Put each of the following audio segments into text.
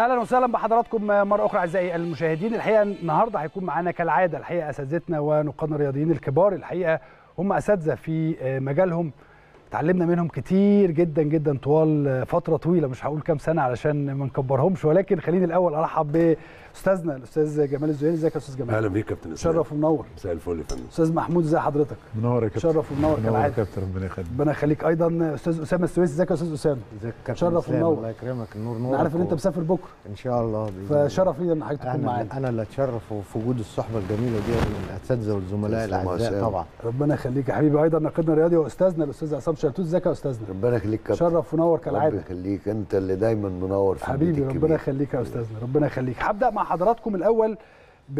اهلا وسهلا بحضراتكم مره اخرى اعزائي المشاهدين الحقيقه النهارده هيكون معانا كالعاده الحقيقه اساتذتنا ونقادنا الرياضيين الكبار الحقيقه هم اساتذه في مجالهم اتعلمنا منهم كتير جدا جدا طوال فتره طويله مش هقول كام سنه علشان ما نكبرهمش ولكن خليني الاول ارحب باستاذنا الاستاذ جمال الزهيري ازيك يا استاذ جمال اهلا بيك يا كابتن اسلام شرف ومنور مساء الفل يا فندم استاذ محمود ازي حضرتك منور يا كابتن شرف ومنور منور يا كالعاده كابتن ربنا يخليك ربنا يخليك ايضا استاذ اسامه السويسي ازيك يا استاذ اسامه ازيك يا كابتن شرف اسلام ومنور. الله يكرمك النور نور انا عارف ان انت مسافر بكره ان شاء الله بإذن الله. فشرف لي ان حضرتك تكون انا معانا انا اللي اتشرف في وجود الصحبه الجميله دي من الاساتذه والزملاء تسلم يا الاعزاء أسامة. طبعا ربنا يخليك يا حبيبي ايضا ناقدنا الرياضي واستاذنا الاستاذ عصام شلتوت ازيك يا استاذنا ربنا يخليك كابتن شرف ونور ربنا كالعاده يخليك انت اللي دايما منور في حبيبي البيت ربنا الكبير. يخليك يا استاذنا ربنا يخليك هبدا مع حضراتكم الاول ب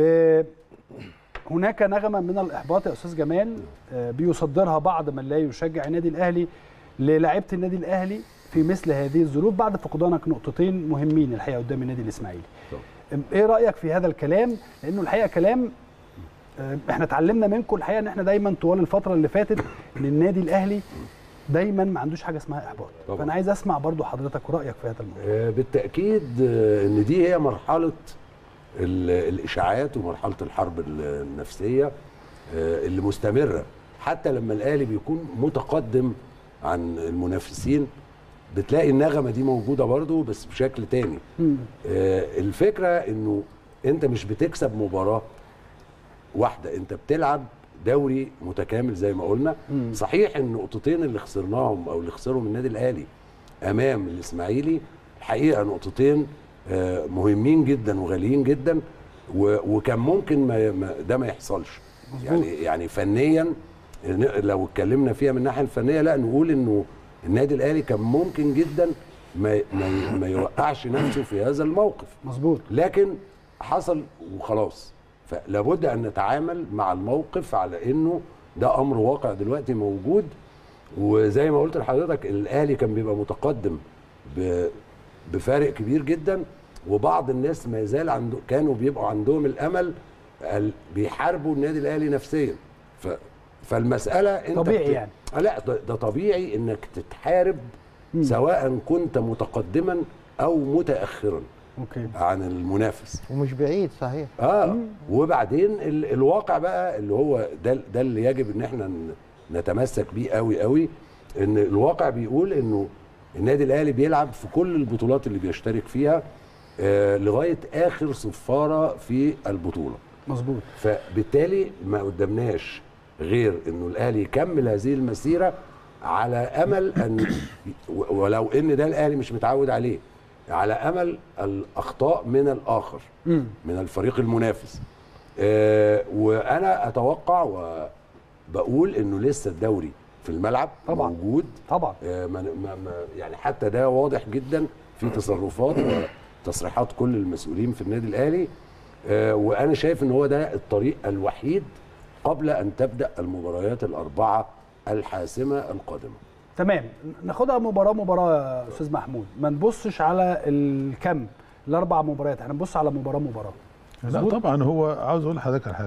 هناك نغمه من الاحباط يا استاذ جمال آه، بيصدرها بعض من لا يشجع النادي الاهلي للاعيبه النادي الاهلي في مثل هذه الظروف بعد فقدانك نقطتين مهمين الحقيقه قدام النادي الاسماعيلي طبعا. ايه رايك في هذا الكلام لانه الحقيقه كلام آه، احنا اتعلمنا منكم الحقيقه ان احنا دايما طوال الفتره اللي فاتت ان النادي الاهلي دايما ما عندوش حاجه اسمها احباط طبعا. فانا عايز اسمع برضو حضرتك رايك في هذا الموضوع آه، بالتاكيد آه، ان دي هي مرحله ال- الاشاعات ومرحله الحرب ال- النفسيه آه، اللي مستمره حتى لما الاهلي بيكون متقدم عن المنافسين بتلاقي النغمه دي موجوده برضو بس بشكل تاني مم. آه، الفكره انه انت مش بتكسب مباراه واحده انت بتلعب دوري متكامل زي ما قلنا مم. صحيح ان النقطتين اللي خسرناهم او اللي خسرهم النادي الاهلي امام الاسماعيلي الحقيقه نقطتين آه، مهمين جدا وغاليين جدا و- وكان ممكن ما ما- ده ما يحصلش يعني يعني فنيا ن- لو اتكلمنا فيها من الناحيه الفنيه لا نقول انه النادي الاهلي كان ممكن جدا ما ما, ما يوقعش نفسه في هذا الموقف مظبوط لكن حصل وخلاص فلابد ان نتعامل مع الموقف على انه ده امر واقع دلوقتي موجود وزي ما قلت لحضرتك الاهلي كان بيبقى متقدم ب- بفارق كبير جدا وبعض الناس ما يزال عنده كانوا بيبقوا عندهم الامل ال- بيحاربوا النادي الاهلي نفسيا ف فالمساله انت طبيعي بت- يعني. آه لا ده, ده طبيعي انك تتحارب سواء كنت متقدما او متاخرا اوكي عن المنافس ومش بعيد صحيح اه وبعدين ال الواقع بقى اللي هو ده ده اللي يجب ان احنا ن- نتمسك بيه قوي قوي ان الواقع بيقول انه النادي الاهلي بيلعب في كل البطولات اللي بيشترك فيها آه لغايه اخر صفاره في البطوله مظبوط فبالتالي ما قدامناش غير انه الاهلي يكمل هذه المسيره على امل ان و- ولو ان ده الاهلي مش متعود عليه على امل الاخطاء من الاخر مم. من الفريق المنافس آه وانا اتوقع وبقول انه لسه الدوري في الملعب طبعاً. موجود طبعا آه ما ما ما يعني حتى ده واضح جدا في تصرفات وتصريحات كل المسؤولين في النادي الاهلي آه وانا شايف ان هو ده الطريق الوحيد قبل ان تبدا المباريات الاربعه الحاسمه القادمه تمام ناخدها مباراه مباراه يا استاذ محمود ما نبصش على الكم الاربع مباريات احنا نبص على مباراه مباراه لا مظبوط؟ طبعا هو عاوز اقول لحضرتك على حاجه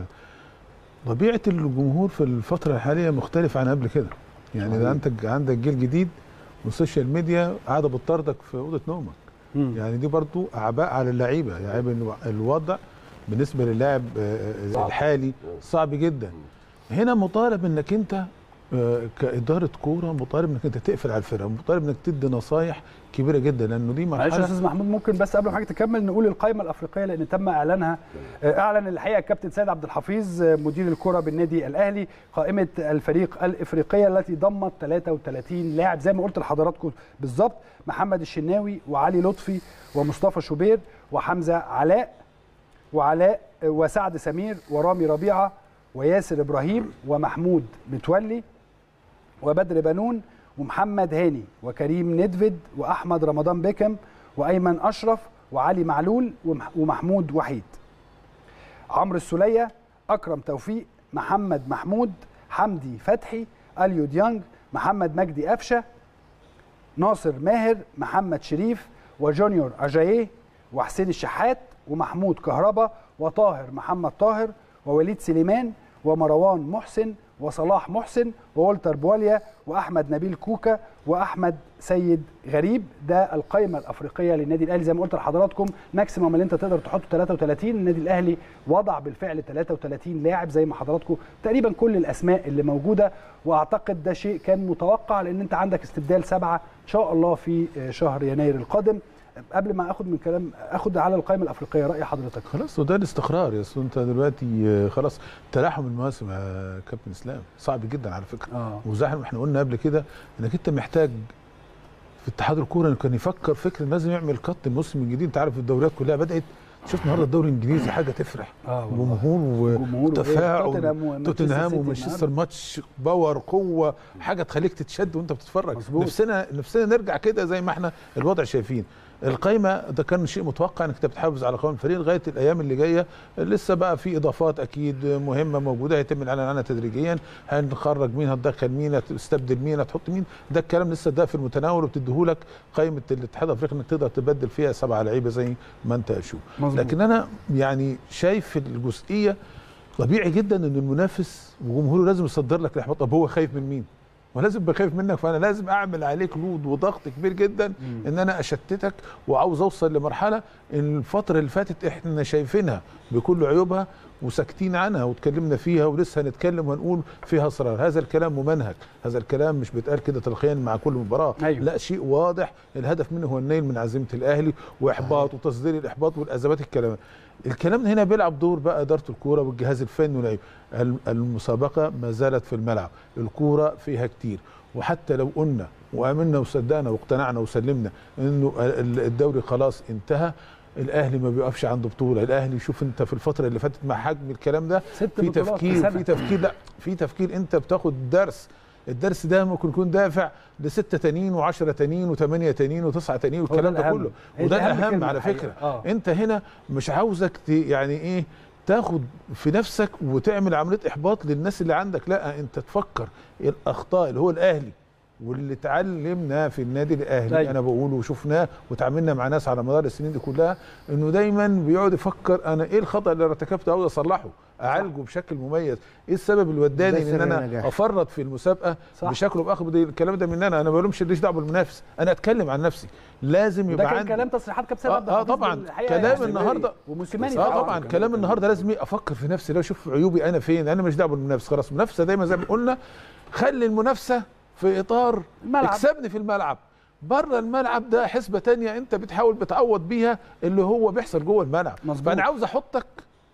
طبيعه الجمهور في الفتره الحاليه مختلفه عن قبل كده يعني ده عندك عندك جيل جديد والسوشيال ميديا قاعده بتطاردك في اوضه نومك مم. يعني دي برضو اعباء على اللعيبه يعني الو- الوضع بالنسبه للاعب آه، آه، صعب. الحالي صعب جدا هنا مطالب انك انت آه، كاداره كوره مطالب انك انت تقفل على الفرقه مطالب انك تدي نصايح كبيره جدا لانه دي معلش يا مرحله استاذ محمود ممكن بس قبل ما حضرتك تكمل نقول القائمه الافريقيه لان تم اعلانها آه، اعلن الحقيقه الكابتن سيد عبد الحفيظ آه، مدير الكره بالنادي الاهلي قائمه الفريق الافريقيه التي ضمت 33 لاعب زي ما قلت لحضراتكم بالظبط محمد الشناوي وعلي لطفي ومصطفى شوبير وحمزه علاء وعلاء آه، وسعد سمير ورامي ربيعه وياسر ابراهيم ومحمود متولي وبدر بنون ومحمد هاني وكريم ندفد واحمد رمضان بيكم وايمن اشرف وعلي معلول ومح- ومحمود وحيد عمرو السوليه اكرم توفيق محمد محمود حمدي فتحي اليو ديانج محمد مجدي قفشه ناصر ماهر محمد شريف وجونيور اجاييه وحسين الشحات ومحمود كهربا وطاهر محمد طاهر ووليد سليمان ومروان محسن وصلاح محسن وولتر بواليا واحمد نبيل كوكا واحمد سيد غريب ده القائمه الافريقيه للنادي الاهلي زي ما قلت لحضراتكم ماكسيموم اللي انت تقدر تحطه 33 النادي الاهلي وضع بالفعل 33 لاعب زي ما حضراتكم تقريبا كل الاسماء اللي موجوده واعتقد ده شيء كان متوقع لان انت عندك استبدال سبعه ان شاء الله في شهر يناير القادم قبل ما اخد من كلام اخد على القائمه الافريقيه راي حضرتك خلاص وده الاستقرار يا أصل انت دلوقتي آه، خلاص تلاحم المواسم يا كابتن اسلام صعب جدا على فكره اه وزي ما احنا قلنا قبل كده انك انت محتاج في اتحاد الكوره انه كان يفكر فكر لازم يعمل قط الموسم الجديد انت عارف الدوريات كلها بدات شفت النهارده الدوري الانجليزي حاجه تفرح اه والله. جمهور جمهور وتفاعل توتنهام ومانشستر توتنهام سيتي ومانشستر ماتش باور قوه حاجه تخليك تتشد وانت بتتفرج مظبوط. نفسنا نفسنا نرجع كده زي ما احنا الوضع شايفين القايمه ده كان شيء متوقع انك انت بتحافظ على قوام الفريق لغايه الايام اللي جايه لسه بقى في اضافات اكيد مهمه موجوده هيتم الاعلان عنها تدريجيا هنخرج مين هتدخل مين هتستبدل مين هتحط مين ده الكلام لسه ده في المتناول وبتديهولك قائمه الاتحاد الافريقي انك تقدر تبدل فيها سبعه لعيبه زي ما انت تشوف مظبوط. لكن انا يعني شايف الجزئيه طبيعي جدا ان المنافس وجمهوره لازم يصدر لك الاحباط طب هو خايف من مين؟ ولازم يبقى خايف منك فانا لازم اعمل عليك لود وضغط كبير جدا ان انا اشتتك وعاوز اوصل لمرحله إن الفتره اللي فاتت احنا شايفينها بكل عيوبها وساكتين عنها واتكلمنا فيها ولسه هنتكلم وهنقول فيها اسرار هذا الكلام ممنهج هذا الكلام مش بيتقال كده تلقيا مع كل مباراه أيوة. لا شيء واضح الهدف منه هو النيل من عزيمه الاهلي واحباط وتصدير الاحباط والازمات الكلام الكلام ده هنا بيلعب دور بقى اداره الكوره والجهاز الفني واللعيبه الم- المسابقه ما زالت في الملعب الكوره فيها كتير وحتى لو قلنا وامنا وصدقنا واقتنعنا وسلمنا انه ال- الدوري خلاص انتهى الاهلي ما بيقفش عند بطوله الاهلي شوف انت في الفتره اللي فاتت مع حجم الكلام ده ست في بطولات في تفكير سنة. في تفكير لا في تفكير انت بتاخد درس الدرس ده ممكن يكون دافع لستة تانيين و10 تانيين و8 تانيين و9 تانيين والكلام ده الأهم. كله هي وده دي أهم الاهم كلمة على الحقيقة. فكره آه. انت هنا مش عاوزك ت- يعني ايه تاخد في نفسك وتعمل عمليه احباط للناس اللي عندك لا انت تفكر الاخطاء اللي هو الاهلي واللي اتعلمناه في النادي الاهلي أيوة. انا بقول وشفناه وتعاملنا مع ناس على مدار السنين دي كلها انه دايما بيقعد يفكر انا ايه الخطا اللي ارتكبته عاوز اصلحه اعالجه بشكل مميز ايه السبب اللي ده وداني ان سر انا النجاح. افرط في المسابقه صح. بشكل باخر دي الكلام ده مننا انا ما بلومش ليش دعوه بالمنافس انا اتكلم عن نفسي لازم ده يبقى كان عندي كلام تصريحات كابتن آه، عبد آه، الحفيظ طبعاً. بالحقيقة كلام يعني. النهاردة- وموسيماني اه طبعاً. طبعا كلام النهارده لازم إيه؟ افكر في نفسي لا اشوف عيوبي انا فين انا مش دعوه بالمنافس خلاص المنافسه دايما زي ما قلنا خلي المنافسه في اطار الملعب. اكسبني في الملعب بره الملعب ده حسبه تانية انت بتحاول بتعوض بيها اللي هو بيحصل جوه الملعب مظبوط. فانا عاوز احطك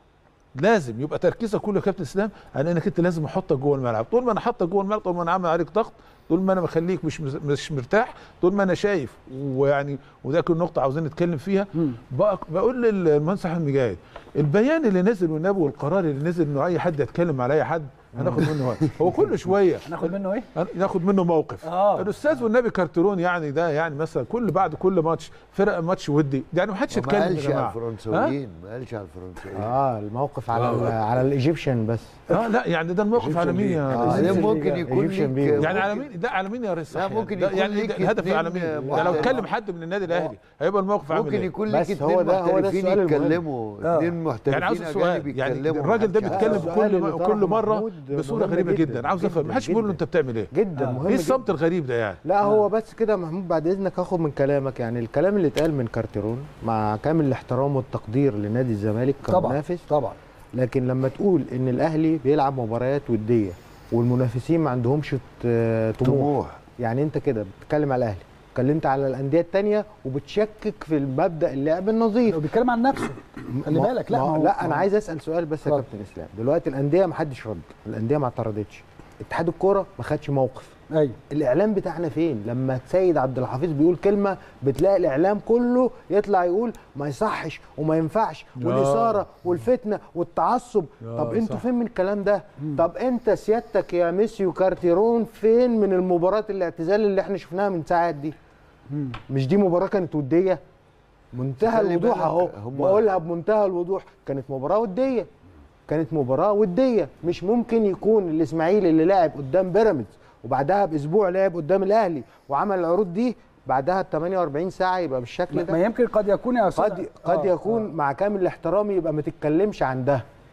لازم يبقى تركيزك كله يا كابتن اسلام على انك انت لازم احطك جوه الملعب طول ما انا حاطك جوه الملعب طول ما انا عامل عليك ضغط طول ما انا مخليك مش مش مرتاح طول ما انا شايف ويعني وده كل نقطه عاوزين نتكلم فيها مم. بق- بقول للمهندس احمد مجاهد البيان اللي نزل والنبي والقرار اللي نزل انه اي حد يتكلم على اي حد هناخد منه وقت هو كل شويه هناخد منه ايه؟ ناخد منه موقف آه. الاستاذ والنبي كارترون يعني ده يعني مثلا كل بعد كل ماتش فرق ماتش ودي يعني ما حدش ما يتكلم قالش يا على جماعه الفرنسويين ما قالش على الفرنسويين اه الموقف على ال- على الايجيبشن بس اه لا يعني ده الموقف على مين يا آه، ريس؟ ده Egyptian ممكن League. يكون Egyptian ليك League. يعني على ممكن- مين لا على مين يا ريس لا، صحيح؟ ممكن ده يكون يعني ليك الهدف اتنين على مين ده لو محترفين. اتكلم حد من النادي الاهلي هيبقى الموقف عامل ممكن ايه يكون بس ليك هو اتنين ده- هو ده محترفين السؤال المهم. يتكلموا آه. اتنين محترفين يعني عاوز أجانب السؤال يعني يتكلموا الراجل ده محدش بيتكلم عارف. السؤال كل اللي م- طرحه كل مره محمود بصوره مهم غريبه جدا، جدا عاوز افهم جدا، ما حدش بيقول له جدا. انت بتعمل ايه جدا آه. مهم ايه جدا. الصمت الغريب ده يعني لا هو بس كده محمود بعد اذنك هاخد من كلامك يعني الكلام اللي اتقال من كارتيرون مع كامل الاحترام والتقدير لنادي الزمالك طبعا كمنافس طبعا لكن لما تقول ان الاهلي بيلعب مباريات وديه والمنافسين ما عندهمش ت- طموح طموح يعني انت كده بتتكلم على الاهلي اتكلمت على الانديه الثانيه وبتشكك في مبدا اللعب النظيف هو بيتكلم عن نفسه خلي ما- بالك لا ما ما هو- لا ما انا هو- عايز اسال سؤال بس يا اتفضل. كابتن اسلام دلوقتي الانديه ما حدش رد الانديه ما اعترضتش اتحاد الكوره ما خدش موقف ايوه الاعلام بتاعنا فين لما سيد عبد الحفيظ بيقول كلمه بتلاقي الاعلام كله يطلع يقول ما يصحش وما ينفعش آه. والاثاره والفتنه والتعصب آه، طب انتوا صح. فين من الكلام ده طب انت سيادتك يا ميسي وكارتيرون فين من المباراه الاعتزال اللي احنا شفناها من ساعات دي مم. مش دي مباراه كانت وديه منتهى خلي الوضوح بالك اهو هم- بقولها بمنتهى الوضوح كانت مباراه وديه كانت مباراه وديه مش ممكن يكون الاسماعيلي اللي لعب قدام بيراميدز وبعدها باسبوع لعب قدام الاهلي وعمل العروض دي بعدها ب 48 ساعه يبقى بالشكل ما ده ما يمكن قد يكون يا استاذ قد قد آه، يكون آه. مع كامل الاحترام يبقى ما تتكلمش عن ده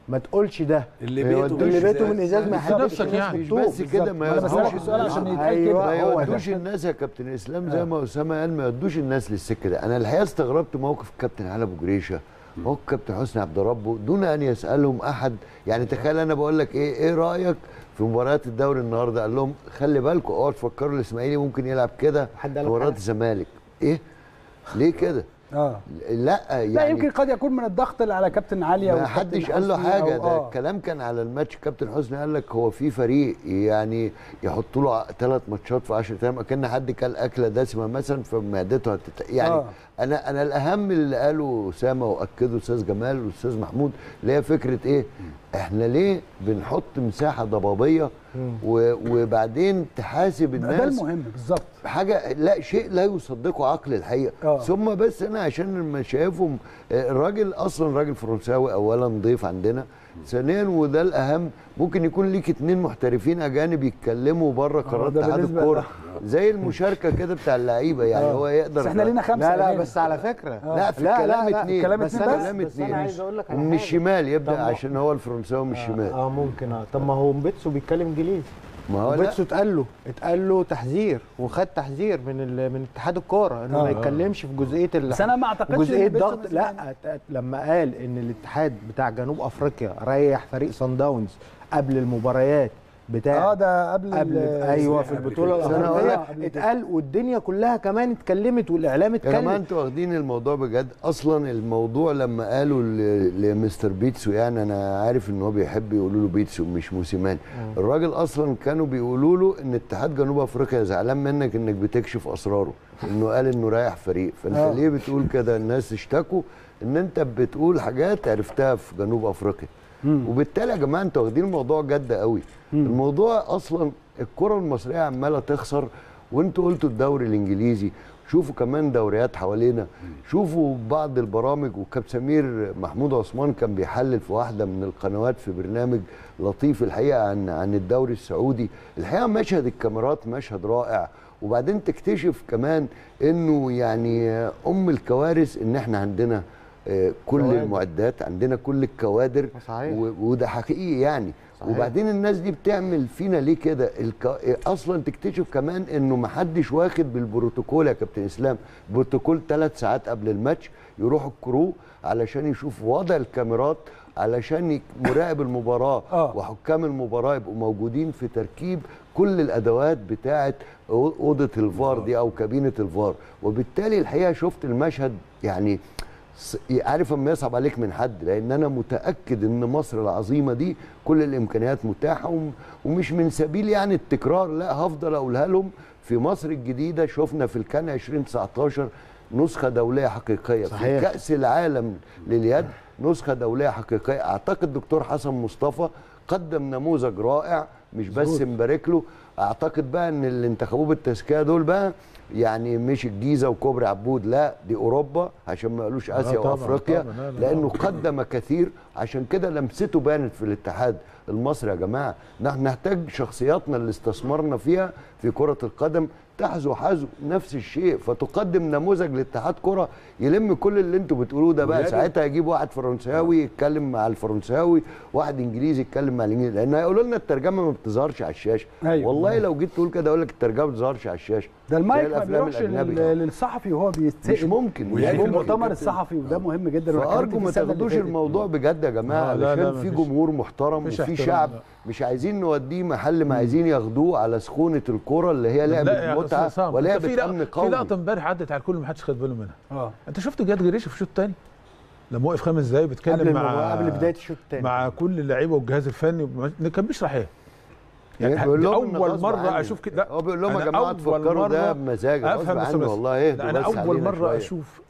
ما تقولش ده اللي ما بيته يودوش اللي مش بيته إزاز. من ازاز ما بالظبط. يحبش نفسك الناس يعني. مش بالطوب. بس كده ما أنا بسألك يودوش السؤال عشان يتأكد. أيوة، ما هو ده. يودوش الناس يا كابتن اسلام زي ما اسامه قال ما يودوش الناس للسكه ده انا الحقيقه استغربت موقف الكابتن علي ابو جريشه موقف كابتن حسني عبد ربه دون ان يسالهم احد يعني تخيل انا بقول لك ايه ايه رايك في مباريات الدوري النهارده قال لهم خلي بالكم اوعوا تفكروا الاسماعيلي ممكن يلعب كده حد في قال لك مباريات حاجة؟ الزمالك ايه ليه كده اه لا يعني لا يمكن قد يكون من الضغط اللي على كابتن علي ما حدش قال له حاجه ده الكلام كان على الماتش كابتن حسني قال لك هو في فريق يعني يحطوا له ثلاث ماتشات في 10 ايام كان حد كل اكله دسمه مثلا فمعدته هتت... يعني آه. آه. انا انا الاهم اللي قاله اسامه واكده استاذ جمال واستاذ محمود اللي هي فكره ايه احنا ليه بنحط مساحه ضبابيه و... وبعدين تحاسب ده الناس المهم بالظبط حاجه لا شيء لا يصدقه عقل الحقيقه آه. ثم بس انا عشان لما شايفهم آه، الراجل اصلا راجل فرنساوي اولا ضيف عندنا ثانيا وده الاهم ممكن يكون ليك اتنين محترفين اجانب يتكلموا بره قرارات ده اتحاد بالنسبة الكوره زي المشاركه كده بتاع اللعيبه يعني آه. هو يقدر بس احنا لينا خمسه لا لا أجانب. بس على فكره لا في لا، الكلام لا، لا، اتنين الكلام بس اتنين انا بس. كلام بس أنا اتنين عايز أقول لك على ومن حاجة. الشمال يبدا طب ما- عشان هو الفرنساوي من الشمال اه ممكن اه طب ما هو بيتسو بيتكلم انجليزي ما هو لا وبيتسو اتقال له اتقال له تحذير وخد تحذير من ال... من اتحاد الكوره انه آه. ما يتكلمش في جزئيه ال... بس انا ما اعتقدش إن جزئيه بيتسو ضغط مثلاً- لا ت- لما قال ان الاتحاد بتاع جنوب افريقيا ريح فريق صن داونز قبل المباريات بتاع اه ده قبل قبل ال- ايوه في قبل البطوله كده. أنا أقول الافريقيه لك- اتقال والدنيا كلها كمان اتكلمت والاعلام يا جماعه اتكلم انتوا واخدين الموضوع بجد اصلا الموضوع لما قالوا ل- لمستر بيتسو يعني انا عارف ان هو بيحب يقولوا له بيتسو مش موسيماني الراجل اصلا كانوا بيقولوا له ان اتحاد جنوب افريقيا زعلان منك انك بتكشف اسراره انه قال انه رايح فريق فانت آه. ليه بتقول كده الناس اشتكوا ان انت بتقول حاجات عرفتها في جنوب افريقيا وبالتالي يا جماعه انتوا واخدين الموضوع جد قوي الموضوع اصلا الكره المصريه عماله تخسر وانتوا قلتوا الدوري الانجليزي شوفوا كمان دوريات حوالينا شوفوا بعض البرامج وكابتن سمير محمود عثمان كان بيحلل في واحده من القنوات في برنامج لطيف الحقيقه عن عن الدوري السعودي الحقيقه مشهد الكاميرات مشهد رائع وبعدين تكتشف كمان انه يعني ام الكوارث ان احنا عندنا آه، كل كوادر. المعدات عندنا كل الكوادر صحيح. و- وده حقيقي يعني صحيح. وبعدين الناس دي بتعمل فينا ليه كده الك... اصلا تكتشف كمان انه ما حدش واخد بالبروتوكول يا كابتن اسلام بروتوكول ثلاث ساعات قبل الماتش يروح الكرو علشان يشوف وضع الكاميرات علشان ي- مراقب المباراه آه. وحكام المباراه يبقوا موجودين في تركيب كل الادوات بتاعه أو- اوضه الفار دي او كابينه الفار وبالتالي الحقيقه شفت المشهد يعني س- عارف اما يصعب عليك من حد لان انا متاكد ان مصر العظيمه دي كل الامكانيات متاحه وم- ومش من سبيل يعني التكرار لا هفضل اقولها لهم في مصر الجديده شفنا في الكان 2019 نسخه دوليه حقيقيه في صحيح. كاس العالم لليد نسخه دوليه حقيقيه اعتقد دكتور حسن مصطفى قدم نموذج رائع مش بس مبارك له اعتقد بقى ان اللي انتخبوه بالتزكيه دول بقى يعني مش الجيزه وكوبري عبود لا دي اوروبا عشان ما قالوش اسيا طبعاً، وافريقيا طبعاً، لا، لا، لانه طبعاً. قدم كثير عشان كده لمسته بانت في الاتحاد المصري يا جماعه نحن نحتاج شخصياتنا اللي استثمرنا فيها في كره القدم تحذو حذو نفس الشيء فتقدم نموذج لاتحاد كره يلم كل اللي انتوا بتقولوه ده بقى ولازم- ساعتها يجيب واحد فرنساوي يتكلم مع الفرنساوي واحد انجليزي يتكلم مع الانجليزي لان هيقولوا لنا الترجمه ما بتظهرش على الشاشه أيوة. والله لو جيت تقول كده اقول لك الترجمه ما بتظهرش على الشاشه ده زي المايك ما الأفلام بيروحش الأجنبي. لل- للصحفي وهو بيتسال مش ممكن مش يعني في ممكن. المؤتمر الصحفي وده مهم جدا وأنا اتكلمت فارجو فيه ما السنة اللي تاخدوش فاتت. الموضوع بجد يا جماعه آه، لا، لا، علشان في مفيش- جمهور محترم مفيش وفي احترام، شعب لا. مش عايزين نوديه محل ما عايزين ياخدوه على سخونه الكوره اللي هي لا يا لعبه أستاذ متعه عصام، أنت ولعبه في لق- امن في قومي لقطه امبارح عدت على الكل ما حدش خد باله منها اه انت شفت جاد جريش في الشوط الثاني لما وقف خمس دقايق بيتكلم قبل مع المباراة قبل بدايه الشوط الثاني مع كل اللعيبه والجهاز الفني ما كان بيشرح ايه يعني يعني بيقول دي لهم إن اول غصب مره عني. اشوف كده لا هو بيقول لهم يا أنا جماعه أول تفكروا ده مرة بمزاج غصب افهم بس عني بس والله اهدوا لا، انا بس اول علينا مره شوية. اشوف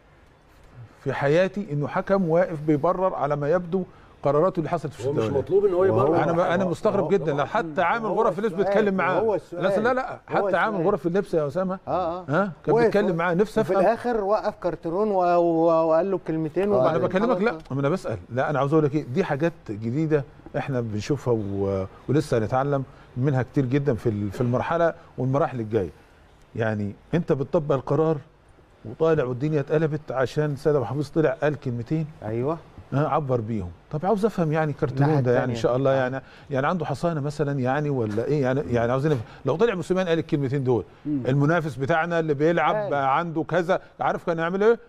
في حياتي انه حكم واقف بيبرر على ما يبدو قراراته اللي حصلت في هو الشوط مش الاولاني مطلوب ان هو يبرر انا انا مستغرب جدا لا حتى عامل هو غرف اللبس السؤال، بيتكلم معاه هو لا السؤال. لا لا هو حتى عامل السؤال. غرف اللبس يا اسامه اه اه ها كان وقف- بيتكلم معاه نفسي وفي افهم الاخر وقف كارترون و- و- وقال له كلمتين ما وبعد انا كده بكلمك لا خلاص. ما انا بسال لا انا عاوز اقول لك ايه دي حاجات جديده احنا بنشوفها و... ولسه هنتعلم منها كتير جدا في ال- في المرحله والمراحل الجايه يعني انت بتطبق القرار وطالع والدنيا اتقلبت عشان سيد ابو حفيظ طلع قال كلمتين ايوه ها، عبر بيهم طب عاوز افهم يعني الناحية كرتون ده يعني ان التانية. شاء الله يعني يعني عنده حصانه مثلا يعني ولا ايه يعني يعني عاوزين نفهم. لو طلع موسيماني قال الكلمتين دول المنافس بتاعنا اللي بيلعب قال. بقى عنده كذا عارف كان يعمل ايه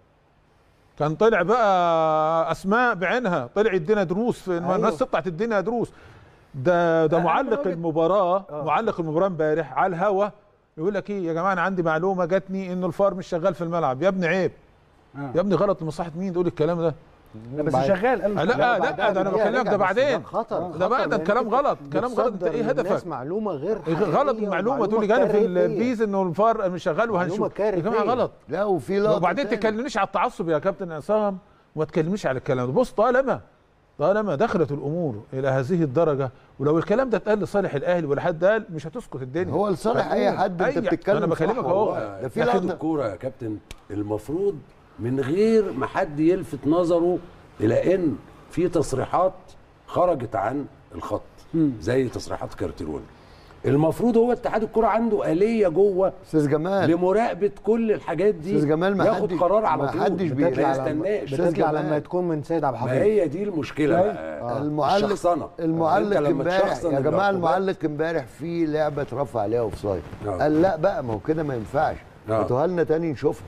كان طلع بقى اسماء بعينها طلع يدينا دروس في أيوه. الناس تطلع تدينا دروس ده ده أنا معلق وجهة- المباراه آه. معلق المباراه امبارح على الهوا يقول لك ايه يا جماعه انا عندي معلومه جاتني انه الفار مش شغال في الملعب يا ابني عيب آه. يا ابني غلط لمصلحه مين تقول الكلام ده لا بس بعد- شغال قال لا لا بعدها ده انا بدقيقة بكلمك رجع، ده بس بعدين خطر ده خطر بقى ده لأن كلام أنت غلط كلام غلط انت بتصدر ايه للناس هدفك معلومه غير إيه غلط حقيقية المعلومه ومعلومة تقول لي جالي في كارثية. البيز انه الفار مش شغال وهنشوف معلومة يا جماعه كارثية. غلط لا وفي لقطه وبعدين تاني. تكلمنيش على التعصب يا كابتن عصام وما تكلمنيش على الكلام ده بص طالما طالما دخلت الامور الى هذه الدرجه ولو الكلام ده اتقال لصالح الاهلي ولا حد قال مش هتسكت الدنيا هو لصالح اي حد انت أي- بتتكلم أنا بكلمك صح أهو. والله. ده في لكن لكن لقطه الكوره يا كابتن المفروض من غير ما حد يلفت نظره الى ان في تصريحات خرجت عن الخط زي تصريحات كارتيرون المفروض هو اتحاد الكوره عنده آلية جوه استاذ جمال لمراقبه كل الحاجات دي أستاذ جمال ما ياخد حدش- قرار على ما طول حدش ما بي- بتطلع لما- يستناش أستاذ بتطلع جمال. لما تكون من سيد عبد ما الحفيظ هي دي المشكله بقى. المعلق الشخصنة. المعلق أنت لما امبارح تشخصن يا جماعه العقوبات- المعلق امبارح في لعبه اترفع عليها اوف سايد آه. قال لا بقى ما هو كده ما ينفعش آه. هاتوها لنا تاني نشوفها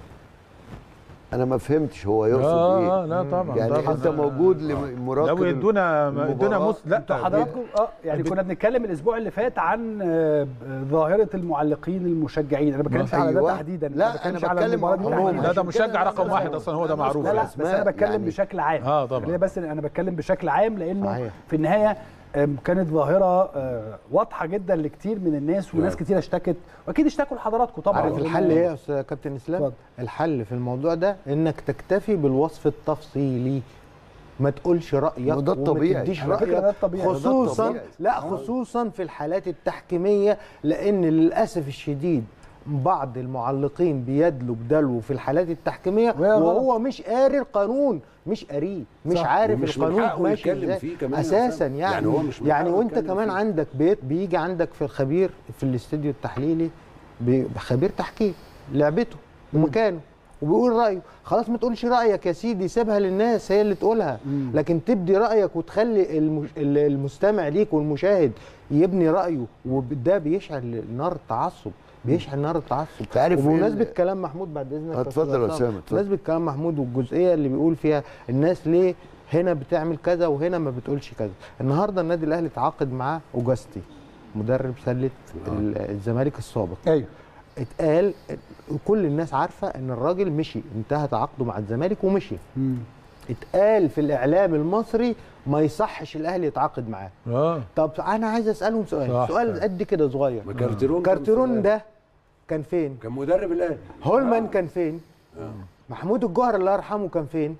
انا ما فهمتش هو يقصد اه ايه لا طبعا يعني طبعا. انت موجود لمراقب لو يدونا المباراة. يدونا مس لا انتوا حضراتكم اه يعني كنا بنتكلم الاسبوع اللي فات عن آه، ظاهره المعلقين المشجعين انا ما بتكلمش على ده أيوة. تحديدا لا، ما بتكلمش أنا على بتكلم المباراة دي عموماً. تحديداً. لا ده عشان مشجع كده رقم أنا واحد بذكر- اصلا هو ده أنا معروف لا لا أسماء بس انا بتكلم يعني. بشكل عام آه، طبعاً. خلينا بس انا بتكلم بشكل عام لانه صحيح. في النهايه آم، كانت ظاهره آه، واضحه جدا لكتير من الناس وناس نعم. كتير اشتكت واكيد اشتكوا لحضراتكم طبعا عارف الحل ايه يا استاذ كابتن اسلام اتفضل. الحل في الموضوع ده انك تكتفي بالوصف التفصيلي ما تقولش رايك وده وما الطبيعي. تديش على فكرة رايك ده الطبيعي. ده خصوصا الطبيعي. لا خصوصا في الحالات التحكيميه لان للاسف الشديد بعض المعلقين بيدلوا بدلو في الحالات التحكيميه وهي غلط. وهو مش قاري القانون مش قاريه مش صح. عارف ومش من القانون حقه ماشي يتكلم ازاي فيه كمان يا اساسا أسامة. يعني يعني هو مش من يعني حقه وانت يتكلم كمان فيه. عندك بيت بيجي عندك في الخبير في الاستوديو التحليلي بي- خبير تحكيم لعبته ومكانه وبيقول رايه خلاص ما تقولش رايك يا سيدي سيبها للناس هي اللي تقولها لكن تبدي رايك وتخلي المش... ال- المستمع ليك والمشاهد يبني رايه وده بيشعل نار التعصب بيشعل نار التعصب تعرف إيه وبمناسبه ال- كلام محمود بعد اذنك يا اتفضل أستاذ يا عصام، أسامة، اتفضل. بمناسبه كلام محمود والجزئيه اللي بيقول فيها الناس ليه هنا بتعمل كذا وهنا ما بتقولش كذا النهارده النادي الاهلي تعاقد مع اوجاستي مدرب سله ال- الزمالك السابق ايوه اتقال كل الناس عارفه ان الراجل مشي انتهى تعاقده مع الزمالك ومشي اتقال في الاعلام المصري ما يصحش الاهلي يتعاقد معاه اه طب انا عايز اسالهم سؤال صح. سؤال قد كده صغير ما كارتيرون كان كارتيرون في- ده كان فين كان مدرب الاهلي هولمان كان فين محمود الجوهر الله يرحمه كان فين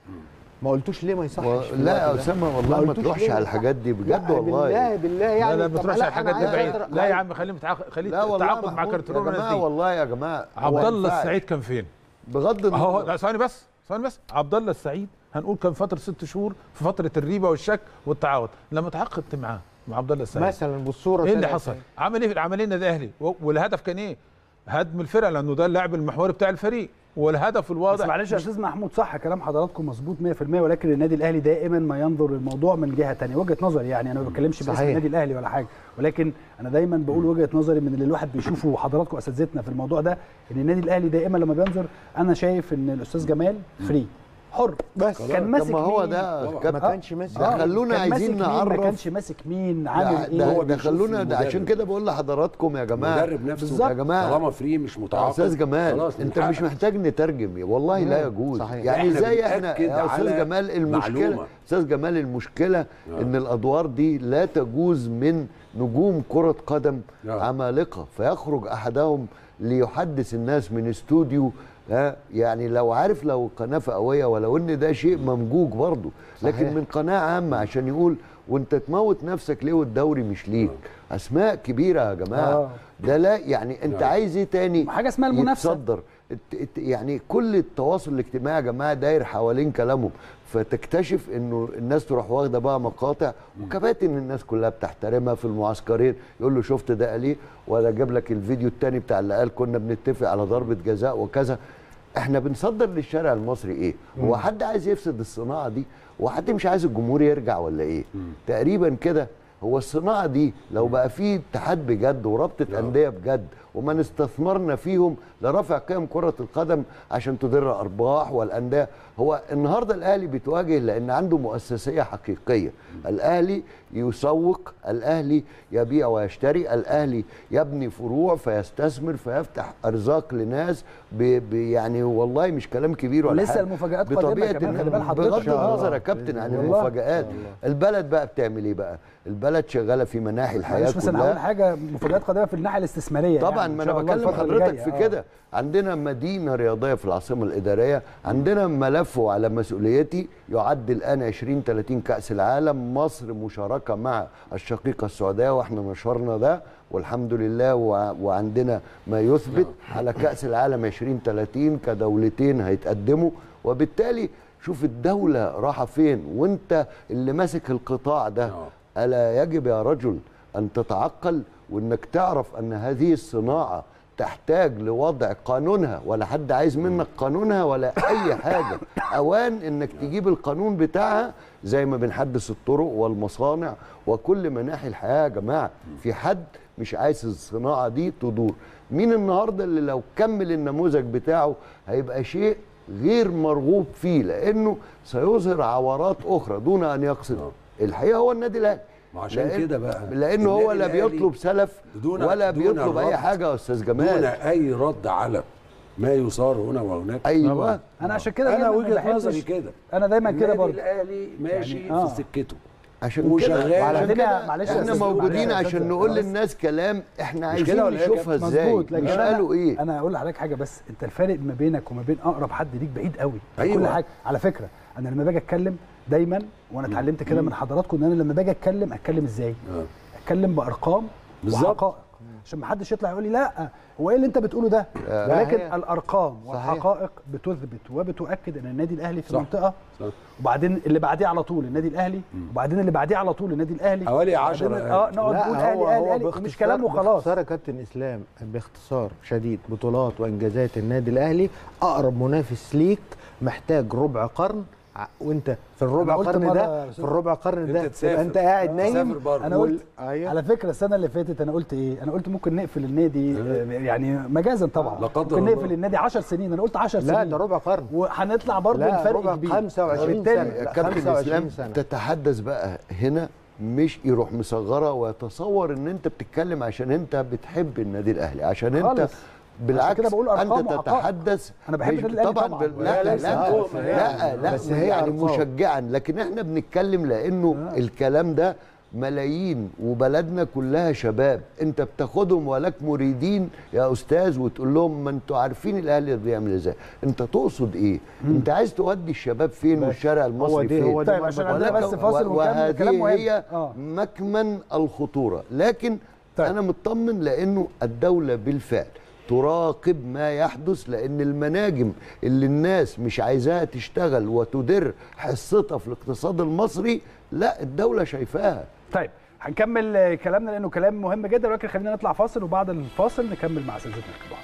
ما قلتوش ليه ما يصحش و... في لا يا الوقت ده؟ اسامه والله ما قلتوش تروحش ليه على ما الحاجات دي لا، بجد والله بالله بالله يعني لا لا ما طب تروحش لا، على الحاجات أنا دي عايز بعيد أتر- لا يا عم خليه متعاق- خليه لا والله تعاقد مع محمود، كارتيرون يا والناس جماعه دي والله يا جماعه هو عبد الله ينفعش. السعيد كان فين؟ بغض اهو النظر لا ثواني بس ثواني بس عبد الله السعيد هنقول كان فتره ست شهور في فتره الريبه والشك والتعاقد لما تعاقدت معاه مع عبد الله السعيد مثلا بالصوره ايه اللي سنة حصل؟ سنة. عمل ايه في العمليه النادي الاهلي؟ و- والهدف كان ايه؟ هدم الفرقه لانه ده اللاعب المحوري بتاع الفريق والهدف بس الواضح معلش يا استاذ محمود صح كلام حضراتكم مظبوط 100% ولكن النادي الاهلي دائما ما ينظر للموضوع من جهه ثانيه وجهه نظري يعني انا ما بتكلمش باسم صحيح. النادي الاهلي ولا حاجه ولكن انا دايما بقول وجهه نظري من اللي الواحد بيشوفه وحضراتكم اساتذتنا في الموضوع ده ان النادي الاهلي دائما لما بينظر انا شايف ان الاستاذ جمال فري حر بس كان طب ماسك ما هو مين؟ ده طبعا. كابتن ما كانش ماسك ده خلونا كان عايزين ماسك مين؟ ما نعرف كانش ماسك مين ده, عامل ايه ده, هو ده بيشوف خلونا ده المدرب. عشان كده بقول لحضراتكم يا جماعه المدرب نفسه بالظبط. يا جماعه طالما فري مش يا متعاقد استاذ جمال خلاص انت من مش حقك. محتاج نترجم والله لا مم. يجوز صحيح. يعني إحنا زي احنا بنأكد يا استاذ على جمال المشكله معلومة. استاذ جمال المشكله ان الادوار دي لا تجوز من نجوم كره قدم نعم. عمالقه فيخرج احدهم ليحدث الناس من استوديو ها يعني لو عارف لو قناه فئويه ولو ان ده شيء ممجوج برضه لكن صحيح. من قناه عامه عشان يقول وانت تموت نفسك ليه والدوري مش ليك اسماء كبيره يا جماعه آه. ده لا يعني انت نعم. عايز ايه تاني حاجة اسمها المنافسة. يتصدر الت- الت- يعني كل التواصل الاجتماعي يا جماعه داير حوالين كلامهم فتكتشف انه الناس تروح واخده بقى مقاطع وكباتن الناس كلها بتحترمها في المعسكرين يقول له شفت ده قال ايه ولا جاب لك الفيديو التاني بتاع اللي قال كنا بنتفق على ضربه جزاء وكذا احنا بنصدر للشارع المصري ايه هو حد عايز يفسد الصناعه دي وحد مش عايز الجمهور يرجع ولا ايه تقريبا كده هو الصناعه دي لو بقى في اتحاد بجد ورابطه انديه بجد وما استثمرنا فيهم لرفع قيم كره القدم عشان تدر ارباح والانديه هو النهارده الاهلي بيتواجه لان عنده مؤسسيه حقيقيه الاهلي يسوق الاهلي يبيع ويشتري الاهلي يبني فروع فيستثمر فيفتح ارزاق لناس ب ب يعني والله مش كلام كبير ولا ولسه حاجة. المفاجآت قادمة بطبيعه كمان، خلي إن- بال حضرتك. بغض إن شاء النظر الله. يا كابتن عن والله. المفاجآت البلد بقى بتعمل ايه بقى البلد شغاله في مناحي الحياه مش مثلا اول كلها حاجه مفاجات قادمه في الناحيه الاستثماريه طبعا يعني إن ما شاء انا الله بكلم الفترة اللي حضرتك جاية. في آه. كده عندنا مدينه رياضيه في العاصمه الاداريه عندنا ملف وعلى مسؤوليتي يعد الان 20 30 كاس العالم مصر مشاركه مع الشقيقه السعوديه واحنا نشرنا ده والحمد لله وع- وعندنا ما يثبت على كاس العالم 20 30 كدولتين هيتقدموا وبالتالي شوف الدوله رايحه فين وانت اللي ماسك القطاع ده آه. الا يجب يا رجل ان تتعقل وانك تعرف ان هذه الصناعه تحتاج لوضع قانونها ولا حد عايز منك قانونها ولا اي حاجه اوان انك تجيب القانون بتاعها زي ما بنحدث الطرق والمصانع وكل مناحي الحياه يا جماعه في حد مش عايز الصناعه دي تدور مين النهارده اللي لو كمل النموذج بتاعه هيبقى شيء غير مرغوب فيه لانه سيظهر عورات اخرى دون ان يقصد الحقيقه هو النادي الاهلي ما عشان لأن- كده بقى لانه هو لا النادي الأهلي بيطلب سلف دون- ولا دون بيطلب اي الرد. حاجه يا استاذ دون جمال اي رد على ما يصار هنا وهناك ايوه انا عشان كده انا دايماً ما وجهه بحبش- نظري كده انا دايما كده النادي برضه الاهلي ماشي يعني، آه. في سكته عشان كده وشغال. وعلى وبعدين كده معلش يا احنا أستاذ موجودين معلش يا عشان أستاذ نقول بس. للناس كلام احنا مش عايزين كده ولا إيه يا نشوفها كابتن؟ ازاي مظبوط لكن مش أنا- قالوا ايه انا اقول لحضرتك حاجه بس انت الفارق ما بينك وما بين اقرب حد ليك بعيد قوي في أيوة. كل حاجه على فكره انا لما باجي اتكلم دايما وانا اتعلمت كده من حضراتكم ان انا لما باجي اتكلم اتكلم ازاي آه. اتكلم بارقام بالظبط. وحقائق عشان ما حدش يطلع يقول لي لا هو ايه اللي انت بتقوله ده آه. ولكن هي- الارقام صحيح. والحقائق بتثبت وبتؤكد ان النادي الاهلي في صح. منطقه صح. وبعدين اللي بعديه على طول النادي الاهلي وبعدين اللي بعديه على طول النادي الاهلي حوالي 10 وبعدين- اه نقعد نقول اهلي اهلي اهلي مش كلام وخلاص باختصار يا كابتن اسلام باختصار شديد بطولات وانجازات النادي الاهلي اقرب منافس ليك محتاج ربع قرن ع- وانت في الربع أنا قلت قرن مرة يا ده أستاذ في الربع قرن ده أنت تسافر. تبقى انت قاعد تسافر نايم بره. انا قلت أيوه. على فكره السنه اللي فاتت انا قلت ايه انا قلت ممكن نقفل النادي آه، يعني مجازا طبعا لا قدر ممكن الله. نقفل النادي 10 سنين انا قلت 10 سنين لا ده ربع قرن وهنطلع برضه لا الفرق ربع كبير 25 وبالتالي- سنة. يا لا، كابتن 25 اسلام سنة. تتحدث بقى هنا مش يروح مصغره ويتصور ان انت بتتكلم عشان انت بتحب النادي الاهلي عشان انت خالص. بالعكس كده بقول أرقام انت وحقائق. تتحدث أنا بحب مش- النادي الأهلي طبعا طبعاً. بال- لا لا ليس لا هو لا, يعني. لا بس هي يعني أرقام. مشجعا لكن احنا بنتكلم لانه الكلام ده ملايين وبلدنا كلها شباب انت بتاخدهم ولك مريدين يا استاذ وتقول لهم ما انتوا عارفين الاهلي بيعمل ازاي انت تقصد ايه انت عايز تودي الشباب فين والشارع المصري دي- فين هو دي طيب عشان عندنا ولك- بس فاصل و- ونكمل كلام وهذه مهم هي اه مكمن الخطوره لكن طيب. طيب. انا مطمن لانه الدوله بالفعل تراقب ما يحدث لان المناجم اللي الناس مش عايزاها تشتغل وتدر حصتها في الاقتصاد المصري لا الدوله شايفاها طيب هنكمل آه، كلامنا لانه كلام مهم جدا ولكن خلينا نطلع فاصل وبعد الفاصل نكمل مع اساتذتنا الكبار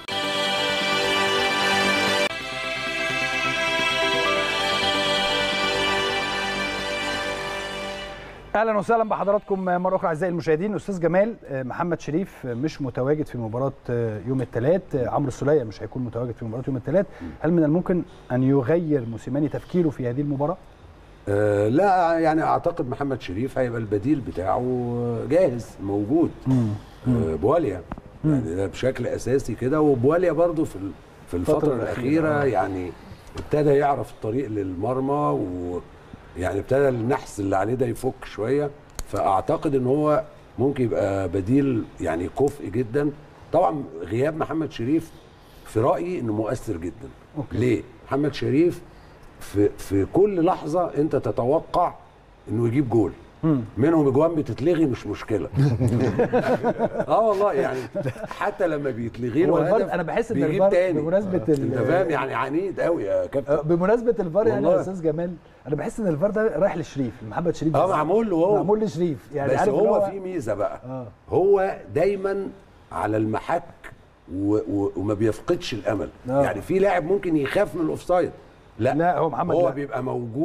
اهلا وسهلا بحضراتكم مره اخرى اعزائي المشاهدين استاذ جمال آه، محمد شريف آه، مش متواجد في مباراه آه، يوم الثلاث عمرو السوليه مش هيكون متواجد في مباراه يوم الثلاث هل من الممكن ان يغير موسيماني تفكيره في هذه المباراه آه لا يعني اعتقد محمد شريف هيبقى البديل بتاعه جاهز موجود آه بواليا يعني ده بشكل اساسي كده وبواليا برضو في ال- في الفتره الفترة الاخيره الأخيرة، آه. يعني ابتدى يعرف الطريق للمرمى ويعني ابتدى النحس اللي عليه ده يفك شويه فاعتقد ان هو ممكن يبقى بديل يعني كفء جدا طبعا غياب محمد شريف في رايي انه مؤثر جدا أوكي. ليه محمد شريف في في كل لحظه انت تتوقع انه يجيب جول منهم اجوان بتتلغي مش مشكله اه والله يعني حتى لما بيتلغي هو له الفار هدف انا بحس ان بيجيب الفار تاني بمناسبه انت ال- فاهم يعني عنيد قوي يا آه، كابتن بمناسبه الفار يعني يا والله. استاذ جمال انا بحس ان الفار ده رايح لشريف محمد شريف اه بالذات. معمول له هو معمول لشريف يعني بس عارف إن هو في ميزه بقى آه. هو دايما على المحك و و وما بيفقدش الامل آه. يعني في لاعب ممكن يخاف من الاوفسايد لا لا، هو محمد هو لا. بيبقى موجود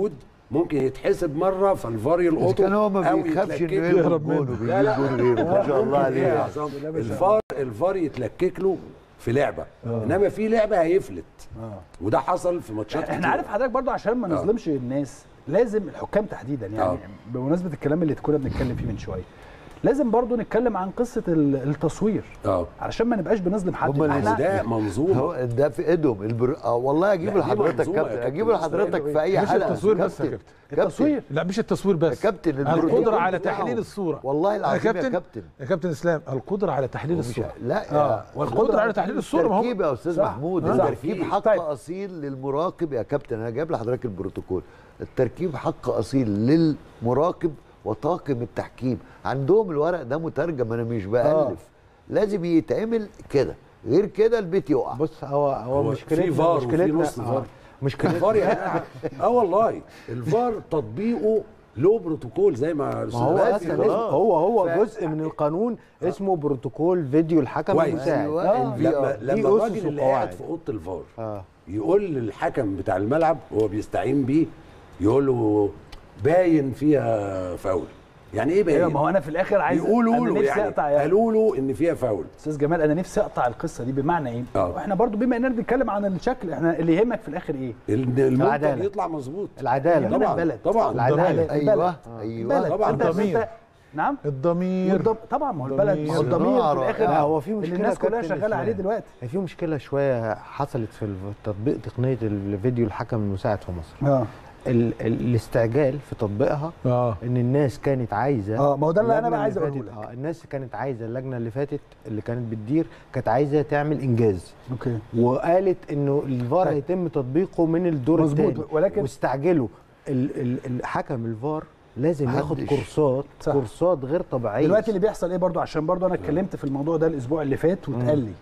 ممكن يتحسب مره فالفار بس يلقطه كان هو ما أو بيخافش انه يتلكك له. يهرب جول وبيجيب جول غيره ما شاء الله ممكن إيه يا عليه عصام؟ الفار الفار يتلكك له في لعبه انما في لعبه هيفلت وده حصل في ماتشات احنا كتير. عارف حضرتك برضو عشان ما آه. نظلمش الناس لازم الحكام تحديدا يعني آه. بمناسبه الكلام اللي كنا بنتكلم فيه من شويه لازم برضو نتكلم عن قصه ال- التصوير اه علشان ما نبقاش بنظلم حد هم اللي احنا ده منظومه هو ده في ايدهم البر... آه والله لا، اجيبه دي لحضرتك منظومة يا كابتن كابتن. اجيبه لحضرتك في اي مش حلقه التصوير بس يا كابتن التصوير لا مش التصوير بس يا كابتن القدرة البروتوكول على بتاعه. تحليل الصورة والله يا العظيم يا كابتن كابتن يا كابتن اسلام القدرة على تحليل ومش- الصورة لا آه. يا والقدرة على تحليل الصورة ما هو تركيب يا استاذ صح. محمود آه. التركيب صح. حق طيب. اصيل للمراقب يا كابتن انا جايب لحضرتك البروتوكول التركيب حق اصيل للمراقب وطاقم التحكيم عندهم الورق ده مترجم انا مش بالف لازم يتعمل كده غير كده البيت يقع بص هو هو هو مشكلتنا في فار وفي مشكلتنا نص فار. مشكلتنا الفار يا جماعه اه والله الفار تطبيقه له بروتوكول زي ما ما أستاذ هو غازي اصلا قال. اسمه هو هو ف- جزء من القانون اسمه بروتوكول فيديو الحكم كويس. المساعد أيوة، آه. الفي لما آر. لما دي الراجل أسس اللي قاعد وقواعد. في اوضه الفار اه يقول للحكم بتاع الملعب هو بيستعين بيه يقول له باين فيها فاول يعني ايه باين ايوه ما هو انا في الاخر عايز يقولوا انا له نفسي يعني اقطع يعني قالوا له ان فيها فاول استاذ جمال انا نفسي اقطع القصه دي بمعنى ايه؟ آه. واحنا برضو بما اننا بنتكلم عن الشكل احنا اللي يهمك في الاخر ايه؟ ال- المنتج العدالة. يطلع مظبوط العداله يهمنا طبعا البلد طبعا العدالة. البلد. ايوه البلد. ايوه طبعا انت الضمير. انت نعم الضمير والضم... طبعا ما هو البلد ما هو الضمير. الضمير في صناعة الاخر لا هو في اللي مشكله الناس كلها كابتن شغاله عليه إسلام. دلوقتي في مشكله شويه حصلت في تطبيق تقنيه الفيديو الحكم المساعد في مصر اه ال ال الاستعجال في تطبيقها اه ان الناس كانت عايزه اه ما هو ده اللي انا اللجنة بقى عايز اللي اقوله فاتت- لك اه الناس كانت عايزه اللجنه اللي فاتت اللي كانت بتدير كانت عايزه تعمل انجاز اوكي وقالت انه الفار طيب. هيتم تطبيقه من الدور مظبوط، الثاني ولكن- واستعجلوا ال ال الحكم الفار لازم ياخد محدش- كورسات صح. كورسات غير طبيعيه دلوقتي اللي بيحصل ايه برضو عشان برضو انا اتكلمت في الموضوع ده الاسبوع اللي فات واتقال لي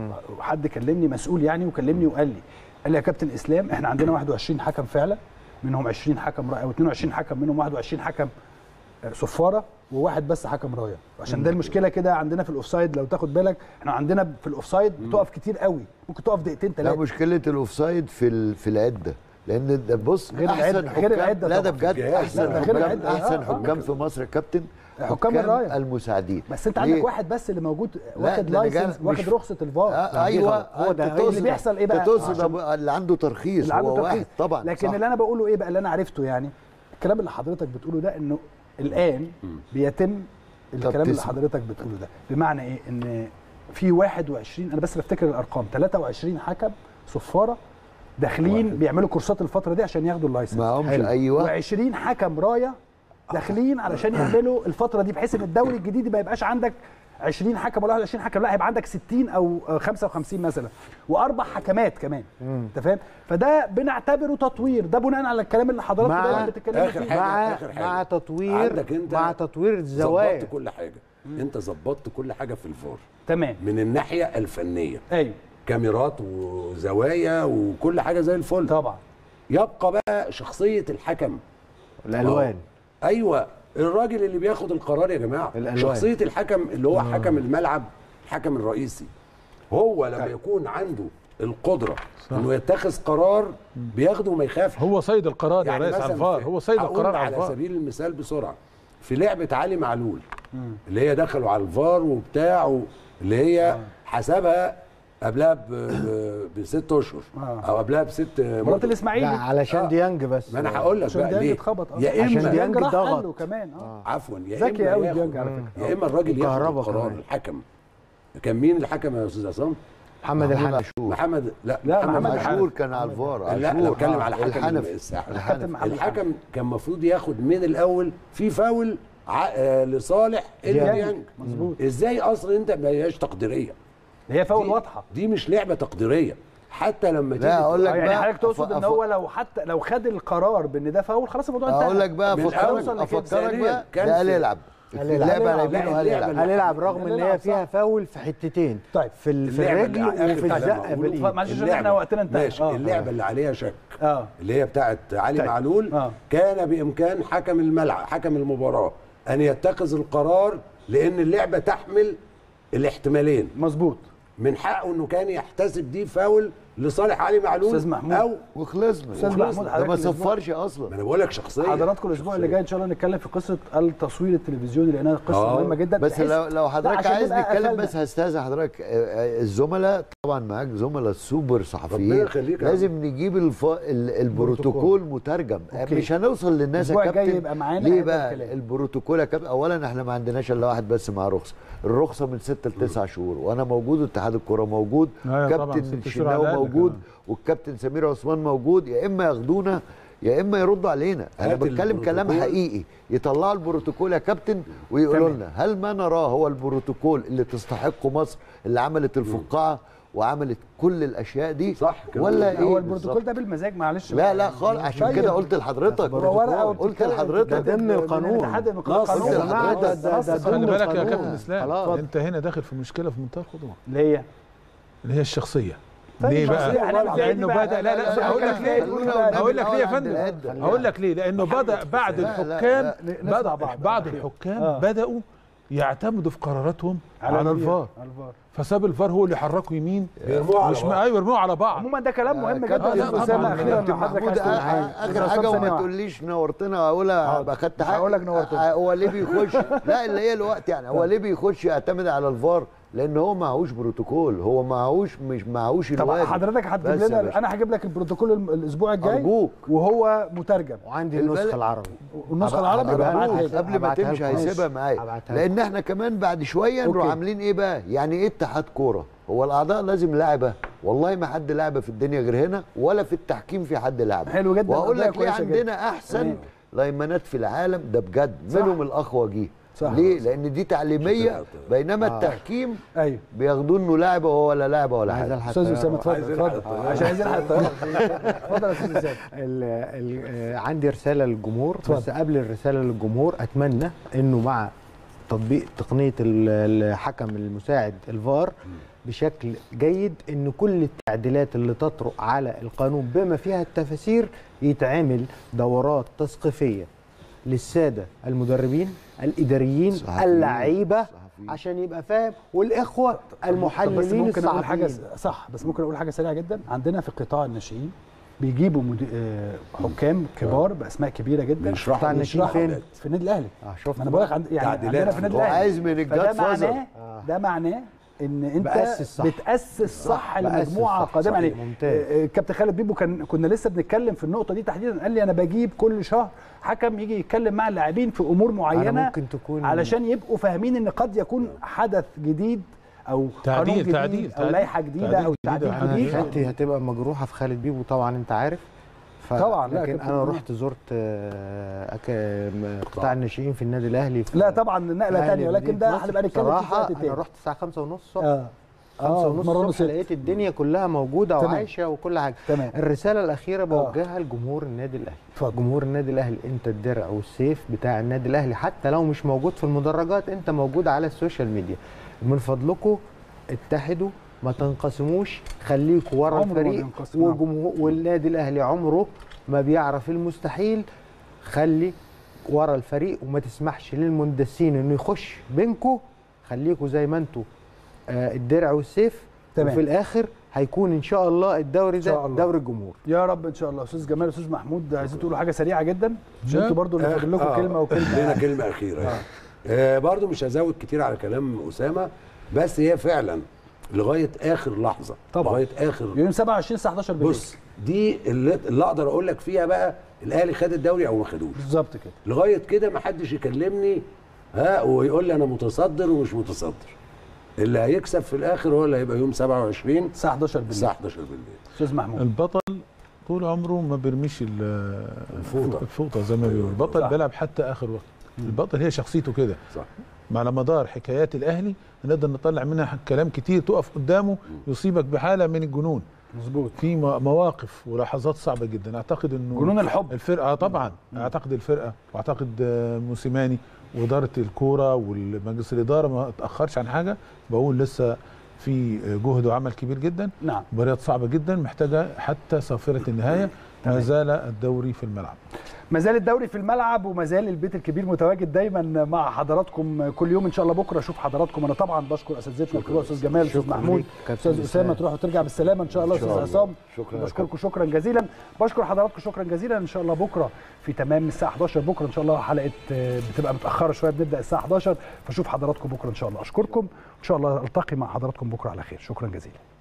وحد كلمني مسؤول يعني وكلمني وقال لي قال لي يا كابتن اسلام احنا عندنا 21 حكم فعلا منهم 20 حكم رايه او 22 حكم منهم 21 حكم آه، صفاره وواحد بس حكم رايه عشان ده المشكله كده عندنا في الاوفسايد لو تاخد بالك احنا عندنا في الاوفسايد بتقف كتير قوي ممكن تقف دقيقتين لا ثلاثه مشكله الاوفسايد في ال- في العده لان ده بص غير احسن العدة- غير حكام العدة لا ده طبعاً. بجد الجهاز. احسن لا، ده غير حكام العدة. احسن آه، آه. حكام في مصر يا كابتن حكام الراية. المساعدين بس انت ليه؟ عندك واحد بس اللي موجود لا، واخد ده أنا جاي- لايسنس مش- واخد رخصه الفار آه ايوه هو ده أنت اللي تقصد- بيحصل إيه بقى؟ أنت تقصد عشان- أبو- اللي عنده ترخيص اللي عنده هو ترخيص واحد طبعا لكن صح. اللي انا بقوله ايه بقى اللي انا عرفته يعني الكلام اللي حضرتك بتقوله ده انه الان بيتم الكلام اللي تسمع. حضرتك بتقوله ده بمعنى ايه ان في 21 انا بس بفتكر الارقام 23 حكم صفاره داخلين بيعملوا كورسات الفتره دي عشان ياخدوا اللايسنس ما همش ايوه و20 حكم رايه داخلين علشان يعملوا الفتره دي بحيث ان الدوري الجديد ما يبقاش عندك 20 حكم ولا 21 حكم لا هيبقى عندك 60 او 55 مثلا واربع حكمات كمان انت فاهم فده بنعتبره تطوير ده بناء على الكلام اللي حضرتك مع- دايما بتتكلم آخر فيه حاجة. مع آخر حاجة. مع تطوير عندك انت مع تطوير الزوايا ظبطت كل حاجه انت ظبطت كل حاجه في الفار تمام من الناحيه الفنيه ايوه كاميرات وزوايا وكل حاجه زي الفل طبعا يبقى بقى شخصيه الحكم الالوان ايوه الراجل اللي بياخد القرار يا جماعه الألوان. شخصيه الحكم اللي هو حكم الملعب الحكم الرئيسي هو لما يكون عنده القدره انه يتخذ قرار بياخده وما يخافش هو سيد القرار يا ريس على مثلاً الفار في- هو سيد هقول القرار على على الفار سبيل المثال بسرعه في لعبه علي معلول اللي هي دخلوا على الفار وبتاع و- اللي هي حسبها قبلها ب- ب- بست اشهر آه. او قبلها بست مرات مدة. الاسماعيلي لا علشان آه. ديانج بس ما انا هقول لك عشان بقى ديانج ليه اتخبط آه. يا عشان اما ديانج راح ضغط. قال له كمان اه عفوا يا ذكي اما قوي ياخد- ديانج على فكره يا اما الراجل ياخد وكهربا القرار كمان. الحكم كان مين الحكم يا استاذ عصام؟ محمد محمود الحنفي عاشور محمد لا لا، محمد محمد عاشور كان على الفار لا انا عاشور. بتكلم آه، على حكم الحنفي الساحه الحكم محمد الحكم كان المفروض ياخد من الاول في فاول ع- آه، لصالح ديانج. الديانج مظبوط. ازاي اصلا انت ما هياش تقديريه هي فاول دي- واضحه دي مش لعبه تقديريه حتى لما تيجي لا اقول لك آه، يعني بقى حضرتك تقصد أف- ان أف- هو لو حتى لو خد القرار بان ده فاول خلاص الموضوع انتهى اقول لك بقى من افكرك الأول لكده. افكرك ثانياً بقى كان ده قال في- يلعب قال يلعب. اللعبه قال لاعبين يلعب. وقال يلعب اللعبة هنلعب رغم ان هنلعب، هي فيها صح. فاول في حتتين طيب في ال- في اللعبة الرجل اللي- آخر وفي كلام الزقه أقوله. بالايد معلش عشان اللعبة- احنا وقتنا انتهى ماشي آه. اللعبه اللي عليها شك اه اللي هي بتاعت علي طيب. معلول آه. كان بامكان حكم الملعب حكم المباراه ان يتخذ القرار لان اللعبه تحمل الاحتمالين مظبوط من حقه انه كان يحتسب دي فاول لصالح علي معلول أستاذ محمود. او وخلصنا أستاذ وخلصنا. محمود ده حضرتك ما الأسبوع- صفرش ما اصلا انا بقول لك شخصيه حضراتكم الاسبوع اللي جاي ان شاء الله نتكلم في قصه التصوير التلفزيوني لانها قصه آه. مهمه جدا بس بحيث- لو لو لا، حضرتك عشان عايز نبقى نتكلم قفلنا. بس هستاذن حضرتك آه، آه، الزملاء طبعا معاك زملاء سوبر صحفيين ربنا يخليك يا لازم نجيب الف... ال- البروتوكول مترجم أوكي. مش هنوصل للناس يا الأسبوع الجاي كابتن يبقى معانا ليه هذا بقى الكلام. البروتوكول يا كابتن اولا احنا ما عندناش الا واحد بس معاه رخصه الرخصه من 6 ل 9 شهور وانا موجود واتحاد الكوره موجود أيوة طبعاً، كابتن ست شهور الشناوي على الأقل موجود كمان. والكابتن سمير عثمان موجود يا اما ياخدونا يا اما يردوا علينا انا هات بتكلم كلام البروتوكول. حقيقي يطلعوا البروتوكول يا كابتن ويقولوا لنا هل ما نراه هو البروتوكول اللي تستحقه مصر اللي عملت الفقاعه وعملت كل الاشياء دي صح كده. ولا ايه هو البروتوكول بالظبط؟ ده بالمزاج معلش لا لا خالص عشان طيب. كده قلت لحضرتك هو ورقه قلت وبتتكلم- لحضرتك ده ضمن القانون. الاتحاد من قانون نص. قانون. قلت لحضرتك. خلاص، ده- ده- خلاص. ده خلي ضمن بالك يا القانون. كابتن اسلام خلاص. انت هنا داخل في مشكله في منتهى الخطوره اللي هي اللي هي الشخصيه طيب ليه شخصية بقى؟ هنعمل فيها إيه لانه دي بقى؟ بدا لا لا، لا لا، هقول لك لا، ليه خلونا قدام هقول لك ليه يا الأول عند فندم العدة. هقول لك ليه لانه بدا بعد لا، لا، الحكام لا. نسمع بدا بعض. بعض الحكام آه. بداوا يعتمدوا في قراراتهم على الفار. الفار على الفار فساب الفار هو اللي يحركه يمين بيرموه على وشمال بعض. ايوه يرموه على بعض عموما ده كلام مهم كابتن جدا لا، يا طبعاً. اسامه اخيرا كابتن لو حضرتك محمود عايز تقول حاجه اخر حاجه ثانية وما واحدة. تقوليش نورتنا اقولها حاضر. اخدت مش حاجه هقول لك نورتنا. هو ليه بيخش لا اللي هي الوقت يعني هو ليه بيخش يعتمد على الفار لان هو معهوش بروتوكول هو معهوش مش معهوش طب الواجب حضرتك هتجيب بس يا لنا باشا. انا هجيب لك البروتوكول الم- الاسبوع الجاي أرجوك. وهو مترجم وعندي البلد- النسخه العربي والنسخه العربي هبعتها يبقى لك. معاك قبل ما هبعتها تمشي لكم. هيسيبها ماشي. معايا هبعتها لان احنا كمان بعد شويه نروح أوكي. عاملين ايه بقى يعني ايه اتحاد كوره هو الاعضاء لازم لعبه والله ما حد لعبه في الدنيا غير هنا ولا في التحكيم في حد لعبه حلو جدا، واقول قضية لك ليه كويسة جدا. عندنا احسن تمام. لايمانات في العالم ده بجد صح. منهم الاخ وجيه صح. ليه لان دي تعليميه شكرا. بينما التحكيم ايوه بياخدوه انه لاعبه وهو ولا لاعبه ولا عايز حاجه الحق استاذ الطيارة. اسامه اتفضل عايز يلحق اتفضل الطيارة. عشان عايز يلحق الطياره اتفضل يا استاذ اسامه ال ال آه، عندي رساله للجمهور بس قبل الرساله للجمهور اتمنى انه مع تطبيق تقنيه ال- الحكم المساعد الفار بشكل جيد ان كل التعديلات اللي تطرق على القانون بما فيها التفاسير يتعمل دورات تثقيفيه للساده المدربين الاداريين صحفيين. اللعيبه صحفيين. عشان يبقى فاهم والاخوه طب بس المحللين ممكن اقول حاجه الصحفيين صح بس ممكن اقول حاجه سريعه جدا عندنا في قطاع الناشئين بيجيبوا مدي... آه، حكام كبار باسماء كبيره جدا بيشرحوا قطاع الناشئين يشرحوا فين؟ في النادي الاهلي اه شفت ما انا بقول لك عند... يعني تعديلات. عندنا في النادي هو الاهلي عايز من فده الجاد فازر معناه ده معناه ان انت بأسس صح. بتاسس صح بأسس لمجموعه صح، قادمه صحيح، يعني ممتاز. آه، آه، كابتن خالد بيبو كان كنا لسه بنتكلم في النقطه دي تحديدا قال لي انا بجيب كل شهر حكم يجي يتكلم مع اللاعبين في امور معينه ممكن تكون- علشان يبقوا فاهمين ان قد يكون حدث جديد او تعديل- قانون جديد تعديل- او تعديل- لائحه جديده تعديل او جديد تعديل وحاجة جديد حياتي هتبقى مجروحه في خالد بيبو طبعا انت عارف ف... طبعاً، لا لكن كابتن انا بيبو. رحت زرت آه، أك... م- قطاع الناشئين في النادي الاهلي في لا طبعا نقله الأهلي ثانيه ولكن مدينة ده نصر. هنبقى نتكلم فيه في صراحه وقت انا تاني رحت الساعه 5 ونص الصبح اه 5 اه ونص مرة الصبح لقيت الدنيا كلها موجوده تمام. وعايشه وكل حاجه تمام الرساله الاخيره بوجهها لجمهور النادي الاهلي اتفضل. جمهور النادي الاهلي انت الدرع والسيف بتاع النادي الاهلي حتى لو مش موجود في المدرجات انت موجود على السوشيال ميديا من فضلكم اتحدوا ما تنقسموش خليكوا ورا عمره ما الفريق بينقسم. وجمهور والنادي الاهلي عمره ما بيعرف المستحيل خلي ورا الفريق وما تسمحش للمندسين انه يخش بينكم خليكوا زي ما انتوا آه، الدرع والسيف تمام. وفي الاخر هيكون ان شاء الله الدوري إن شاء ده الله. دوري الجمهور يا رب ان شاء الله استاذ جمال استاذ محمود عايزين تقولوا حاجه سريعه جدا عشان لا. انتوا برضو اللي فاضل لكم آه، كلمه وكلمه لنا يعني. كلمه اخيره يعني. آه برضو مش هزود كتير على كلام اسامه بس هي فعلا لغايه اخر لحظه طبعاً. لغايه اخر يوم 27 الساعه 11 بالليل بص دي اللي, اللي اقدر اقول لك فيها بقى الاهلي خد الدوري او ما خدوش بالظبط كده لغايه كده ما حدش يكلمني ها ويقول لي انا متصدر ومش متصدر اللي هيكسب في الاخر هو اللي هيبقى يوم 27 الساعه 11 بالليل الساعه 11 بالليل استاذ محمود البطل طول عمره ما بيرميش ال- الفوطة. الفوطه زي ما بيقولوا البطل صح. بيلعب حتى اخر وقت البطل هي شخصيته كده صح على مدار حكايات الاهلي نقدر نطلع منها كلام كتير تقف قدامه يصيبك بحاله من الجنون مظبوط في م- مواقف ولحظات صعبه جدا اعتقد انه جنون الحب الفرقه طبعا اعتقد الفرقه واعتقد آه، موسيماني واداره الكوره والمجلس الاداره ما تاخرش عن حاجه بقول لسه في جهد وعمل كبير جدا نعم مباريات صعبه جدا محتاجه حتى صافره النهايه ما زال الدوري في الملعب ما زال الدوري في الملعب وما زال البيت الكبير متواجد دايما مع حضراتكم كل يوم ان شاء الله بكره اشوف حضراتكم انا طبعا بشكر اساتذتنا الكبار استاذ جمال استاذ شكرا محمود ليك. كابتن استاذ اسامه إسلام. تروح وترجع بالسلامه ان شاء الله إن شاء استاذ الله. عصام شكرا يا بشكركم شكرا جزيلا بشكر حضراتكم شكرا جزيلا ان شاء الله بكره في تمام الساعه 11 بكره ان شاء الله حلقه آه، بتبقى متاخره شويه بنبدا الساعه 11 فاشوف حضراتكم بكره ان شاء الله اشكركم ان شاء الله التقي مع حضراتكم بكره على خير شكرا جزيلا